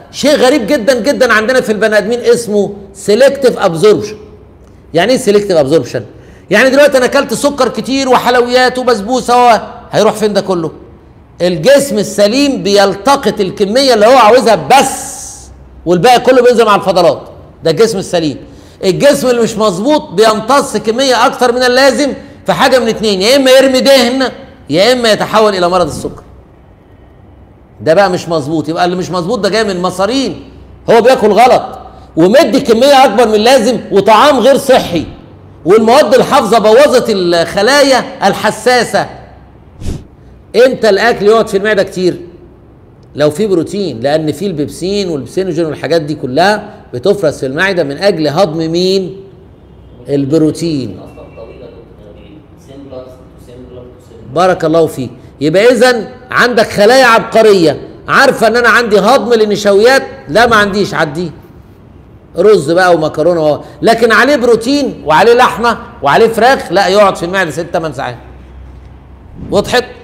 شيء غريب جدا جدا عندنا في البني ادمين اسمه سيلكتيف ابزوربشن يعني ايه سيلكتيف ابزوربشن يعني دلوقتي انا اكلت سكر كتير وحلويات وبسبوسه و... هيروح فين ده كله الجسم السليم بيلتقط الكميه اللي هو عاوزها بس والباقي كله بينزل مع الفضلات ده الجسم السليم الجسم اللي مش مظبوط بيمتص كميه اكتر من اللازم في حاجه من اتنين يا اما يرمي دهن يا اما يتحول الى مرض السكر ده بقى مش مظبوط يبقى اللي مش مظبوط ده جاي من المصارين هو بياكل غلط ومدي كميه اكبر من اللازم وطعام غير صحي والمواد الحافظه بوظت الخلايا الحساسه امتى الاكل يقعد في المعده كتير لو في بروتين لان في البيبسين والبسينوجين والحاجات دي كلها بتفرز في المعده من اجل هضم مين البروتين اصلا طويله دكتور سيمبلر سيمبلر سيمبلر بارك الله فيك يبقى اذا عندك خلايا عبقريه عارفه ان انا عندي هضم للنشويات لا ما عنديش عديه رز بقى ومكرونه و... لكن عليه بروتين وعليه لحمه وعليه فراخ لا يقعد في المعده ست 8 ساعات وضحت